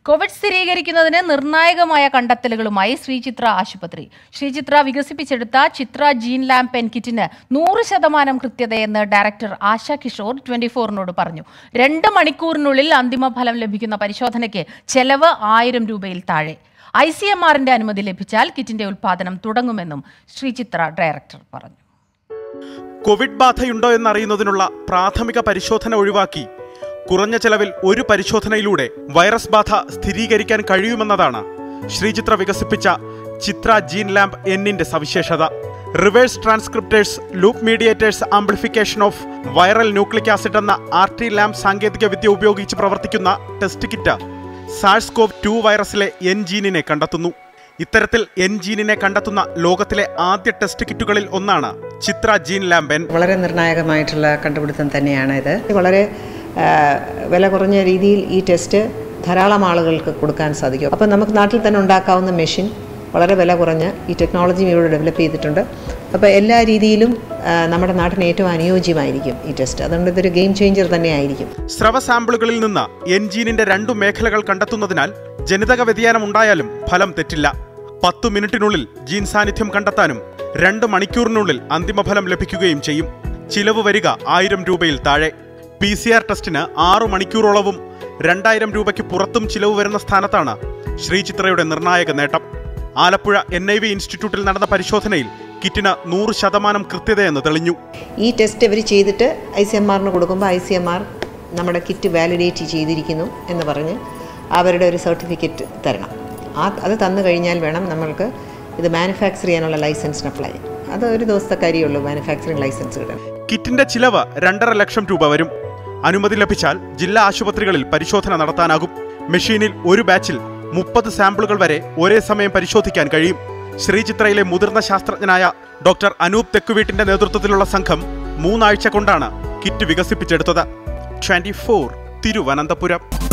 Covid സ്ഥിരീകരിക്കുന്നതിന് നിർണായകമായ കണ്ടെത്തലുകളുമായി ശ്രീചിത്ര ആശുപത്രി ശ്രീചിത്ര വികസിപ്പിച്ചെടുത്ത ചിത്ര ജീൻ ലാമ്പ് പെൻ കിറ്റിന് നൂറ് ശതമാനം കൃത്യതയെന്ന് ഡയറക്ടർ ആശ കിഷോർ ട്വന്റി ഫോറിനോട് പറഞ്ഞു രണ്ട് മണിക്കൂറിനുള്ളിൽ അന്തിമ ഫലം ലഭിക്കുന്ന പരിശോധനയ്ക്ക് ചെലവ് ആയിരം രൂപയിൽ താഴെ ഐ സി എം ആറിന്റെ അനുമതി ലഭിച്ചാൽ കിറ്റിന്റെ ഉൽപാദനം തുടങ്ങുമെന്നും ശ്രീചിത്ര ഡയറക്ടർ പറഞ്ഞു കോവിഡ് ബാധയുണ്ടോ എന്നറിയുന്നതിനുള്ള പ്രാഥമിക പരിശോധന ഒഴിവാക്കി കുറഞ്ഞ ചെലവിൽ ഒരു പരിശോധനയിലൂടെ വൈറസ് ബാധ സ്ഥിരീകരിക്കാൻ കഴിയുമെന്നതാണ് ശ്രീചിത്ര വികസിപ്പിച്ച ചിത്ര ജീൻ ലാമ്പ് എന്നിന്റെ സവിശേഷത reverse transcriptase loop mediated amplification of viral nucleic acid എന്ന ആർ ടി ലാമ്പ് സാങ്കേതിക വിദ്യ ഉപയോഗിച്ച് പ്രവർത്തിക്കുന്ന test kit SARS CoV two വൈറസിലെ എൻ ജീനിനെ കണ്ടെത്തുന്നു ഇത്തരത്തിൽ എൻ ജീനിനെ കണ്ടെത്തുന്ന ലോകത്തിലെ ആദ്യ ടെസ്റ്റ് കിറ്റുകളിൽ ഒന്നാണ് ചിത്ര ജീൻ ലാമ്പ് എൻ വളരെ നിർണായകമായിട്ടുള്ള കണ്ടുപിടുത്തം തന്നെയാണ് ഇത് വളരെ ആ, വില കുറഞ്ഞ രീതിയിൽ ഈ ടെസ്റ്റ് ധാരാളം ആളുകൾക്ക് കൊടുക്കാൻ സാധിക്കും അപ്പോൾ നമുക്ക് നാട്ടിൽ തന്നെ ഉണ്ടാക്കാവുന്ന മെഷീൻ വളരെ വില കുറഞ്ഞ് ഈ ടെക്നോളജി ഇവിടെ ഡെവലപ്പ് ചെയ്തിട്ടുണ്ട് അപ്പോൾ എല്ലാ രീതിയിലും ആ, നമ്മുടെ നാട്ടിന് ഏറ്റവും അനുയോജ്യമായിരിക്കും ഈ ടെസ്റ്റ് അതുകൊണ്ട് ഇതൊരു ഗെയിം ചേഞ്ചർ തന്നെ ആയിരിക്കും സ്രവ സാമ്പിളുകളിൽ നിന്ന് എൻജീനിന്റെ രണ്ടു മേഖലകൾ കണ്ടെത്തുന്നതിനാൽ ജനിതക വ്യതിയാനം ഉണ്ടായാലും ഫലം തെറ്റില്ല പത്തു മിനിറ്റിനുള്ളിൽ ജീൻ സാന്നിധ്യം കണ്ടെത്താനും രണ്ട് മണിക്കൂറിനുള്ളിൽ അന്തിമഫലം ലഭിക്കുകയും ചെയ്യും ചിലവ് വരിക ആയിരം രൂപയിൽ താഴെ പി സി ആർ ടെസ്റ്റിന് ആറു മണിക്കൂറോളവും രണ്ടായിരം രൂപയ്ക്ക് പുറത്തും ചിലവ് വരുന്ന സ്ഥാനത്താണ് ശ്രീചിത്രയുടെ നിർണായക നേട്ടം ആലപ്പുഴ എൻ ഐ വി ഇൻസ്റ്റിറ്റ്യൂട്ടിൽ നടന്ന പരിശോധനയിൽ കിറ്റിന് നൂറ് ശതമാനം കൃത്യതയെന്ന് തെളിഞ്ഞു ഈ ടെസ്റ്റ് ഇവർ ചെയ്തിട്ട് ഐ സി എം ആറിന് കൊടുക്കുമ്പോൾ ഐ സി എം ആർ നമ്മുടെ കിറ്റ് വാലിഡേറ്റ് ചെയ്തിരിക്കുന്നു എന്ന് പറഞ്ഞ് അവരുടെ ഒരു സർട്ടിഫിക്കറ്റ് തരണം ആ അത് തന്നു കഴിഞ്ഞാൽ വേണം നമ്മൾക്ക് ഇത് മാനുഫാക്ചർ ചെയ്യാനുള്ള ലൈസൻസിന് അപ്ലൈ ചെയ്യാം അത് ഒരു ദിവസത്തെ കാര്യമുള്ളൂ മാനുഫാക്ചറിങ് ലൈസൻസ് കിട്ടാൻ കിറ്റിന്റെ ചിലവ് രണ്ടര ലക്ഷം രൂപ വരും അനുമതി ലഭിച്ചാൽ ജില്ലാ ആശുപത്രികളിൽ പരിശോധന നടത്താനാകും മെഷീനിൽ ഒരു ബാച്ചിൽ മുപ്പത് സാമ്പിളുകൾ വരെ ഒരേ സമയം പരിശോധിക്കാൻ കഴിയും ശ്രീചിത്രയിലെ മുതിർന്ന ശാസ്ത്രജ്ഞനായ ഡോക്ടർ അനൂപ് തെക്കുവീട്ടിന്റെ നേതൃത്വത്തിലുള്ള സംഘം മൂന്നാഴ്ച കൊണ്ടാണ് കിറ്റ് വികസിപ്പിച്ചെടുത്തത് ട്വന്റി ഫോർ തിരുവനന്തപുരം